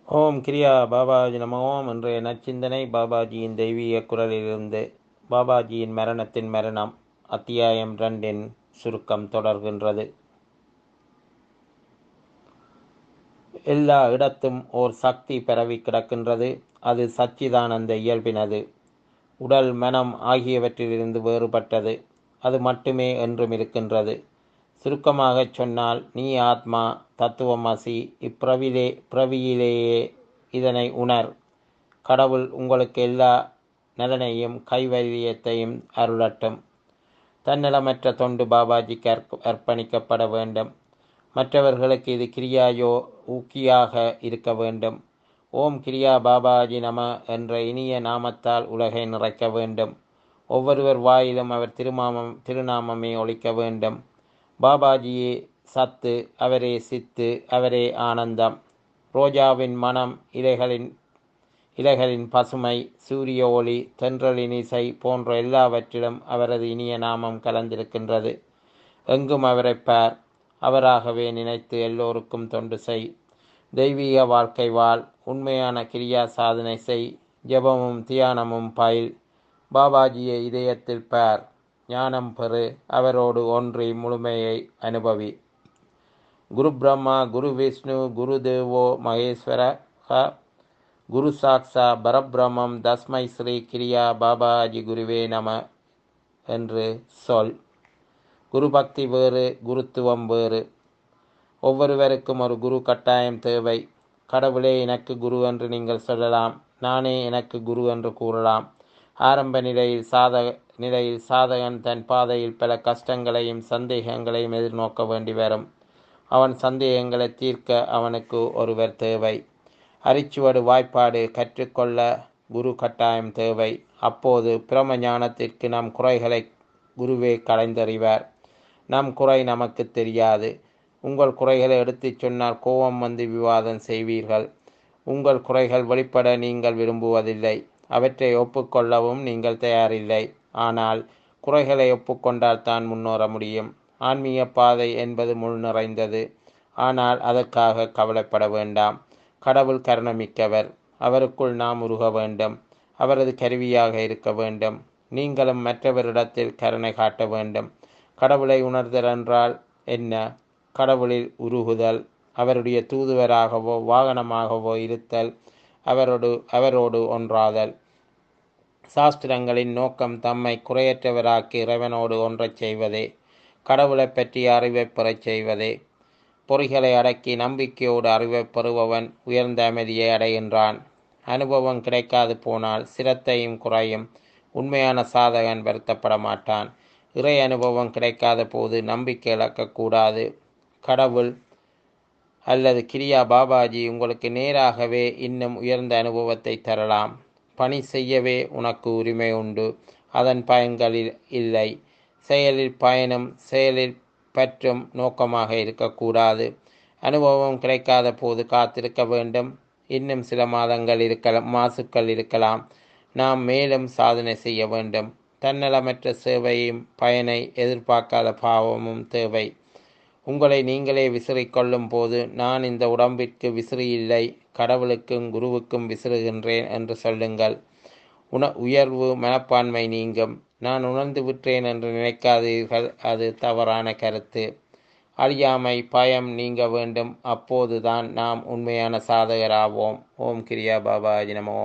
ஓம் கிரியா பாபாஜி நம ஓம் இன்றைய நச்சிந்தனை பாபாஜியின் தெய்வீக குரலிலிருந்து பாபாஜியின் மரணத்தின் மரணம் அத்தியாயம் ரெண்டின் சுருக்கம் தொடர்கின்றது எல்லா இடத்தும் ஓர் சக்தி பரவி கிடக்கின்றது அது சச்சிதானந்த இயல்பினது உடல் மனம் ஆகியவற்றிலிருந்து வேறுபட்டது அது மட்டுமே என்றும் இருக்கின்றது சுருக்கமாகச் சொன்னால் நீ ஆத்மா தத்துவமசி இப்பிரவிலே பிரவியிலேயே இதனை உணர் கடவுள் உங்களுக்கு எல்லா நலனையும் கைவல்யத்தையும் அருளட்டும் தன்னலமற்ற தொண்டு பாபாஜிக்கு அர்ப்ப அர்ப்பணிக்கப்பட வேண்டும் மற்றவர்களுக்கு இது கிரியாயோ ஊக்கியாக இருக்க வேண்டும் ஓம் கிரியா பாபாஜி நம என்ற இனிய நாமத்தால் உலகை நிறைக்க வேண்டும் ஒவ்வொருவர் வாயிலும் அவர் திருமாமம் திருநாமமே ஒழிக்க வேண்டும் பாபாஜியே சத்து அவரே சித்து அவரே ஆனந்தம் ரோஜாவின் மனம் இலைகளின் இலைகளின் பசுமை சூரிய ஒளி தென்றலின் இசை போன்ற எல்லாவற்றிலும் அவரது இனிய நாமம் கலந்திருக்கின்றது எங்கும் அவரை பார் அவராகவே நினைத்து எல்லோருக்கும் தொண்டு செய் தெய்வீக வாழ்க்கை வாழ் உண்மையான கிரியா சாதனை செய் ஜபமும் தியானமும் பயில் பாபாஜியை இதயத்தில் பார் ஞானம் பெறு அவரோடு ஒன்றி முழுமையை அனுபவி குரு பிரம்மா குரு விஷ்ணு குரு தேவோ மகேஸ்வர குரு சாக்ஷா பரபிரமம் தஸ்மை ஸ்ரீ கிரியா பாபாஜி குருவே நம என்று சொல் குரு பக்தி வேறு குருத்துவம் வேறு ஒவ்வொருவருக்கும் ஒரு குரு கட்டாயம் தேவை கடவுளே எனக்கு குரு என்று நீங்கள் சொல்லலாம் நானே எனக்கு குரு என்று கூறலாம் ஆரம்ப நிலையில் சாதக நிலையில் சாதகன் தன் பாதையில் பல கஷ்டங்களையும் சந்தேகங்களையும் எதிர்நோக்க வேண்டி வரும் அவன் சந்தேகங்களை தீர்க்க அவனுக்கு ஒருவர் தேவை அரிச்சுவடு வாய்ப்பாடு கற்றுக்கொள்ள குரு கட்டாயம் தேவை அப்போது பிரம ஞானத்திற்கு நம் குறைகளை குருவே கலைந்தறிவார் நம் குறை நமக்கு தெரியாது உங்கள் குறைகளை எடுத்துச் சொன்னால் கோபம் வந்து விவாதம் செய்வீர்கள் உங்கள் குறைகள் வெளிப்பட நீங்கள் விரும்புவதில்லை அவற்றை ஒப்புக்கொள்ளவும் நீங்கள் தயாரில்லை ஆனால் குறைகளை ஒப்புக்கொண்டால் தான் முன்னேற முடியும் ஆன்மீக பாதை என்பது முள் நிறைந்தது ஆனால் அதற்காக கவலைப்பட வேண்டாம் கடவுள் கருணமிக்கவர் அவருக்குள் நாம் உருக வேண்டும் அவரது கருவியாக இருக்க வேண்டும் நீங்களும் மற்றவரிடத்தில் கருணை காட்ட வேண்டும் கடவுளை உணர்தல் என்றால் என்ன கடவுளில் உருகுதல் அவருடைய தூதுவராகவோ வாகனமாகவோ இருத்தல் அவரோடு அவரோடு ஒன்றாதல் சாஸ்திரங்களின் நோக்கம் தம்மை குறையற்றவராக்கி இறைவனோடு ஒன்றச் செய்வதே கடவுளை பற்றிய அறிவை பெறச் செய்வதே பொறிகளை அடக்கி நம்பிக்கையோடு அறிவை பெறுபவன் உயர்ந்த அமைதியை அடைகின்றான் அனுபவம் கிடைக்காது போனால் சிரத்தையும் குறையும் உண்மையான சாதகன் வருத்தப்பட மாட்டான் இறை அனுபவம் கிடைக்காத போது நம்பிக்கை இழக்கக்கூடாது கடவுள் அல்லது கிரியா பாபாஜி உங்களுக்கு நேராகவே இன்னும் உயர்ந்த அனுபவத்தை தரலாம் பணி செய்யவே உனக்கு உரிமை உண்டு அதன் பயன்களில் இல்லை செயலில் பயனும் செயலில் பற்றும் நோக்கமாக இருக்கக்கூடாது அனுபவம் கிடைக்காத போது காத்திருக்க வேண்டும் இன்னும் சில மாதங்கள் இருக்கலாம் மாசுக்கள் இருக்கலாம் நாம் மேலும் சாதனை செய்ய வேண்டும் தன்னலமற்ற சேவையும் பயனை எதிர்பார்க்காத பாவமும் தேவை உங்களை நீங்களே விசிறிக்கொள்ளும் போது நான் இந்த உடம்பிற்கு விசிறி இல்லை கடவுளுக்கும் குருவுக்கும் விசிறுகின்றேன் என்று சொல்லுங்கள் உண உயர்வு மனப்பான்மை நீங்கும் நான் உணர்ந்து விட்டேன் என்று நினைக்காதீர்கள் அது தவறான கருத்து அழியாமை பயம் நீங்க வேண்டும் அப்போதுதான் நாம் உண்மையான சாதகராவோம் ஓம் கிரியா பாபாஜி நமோ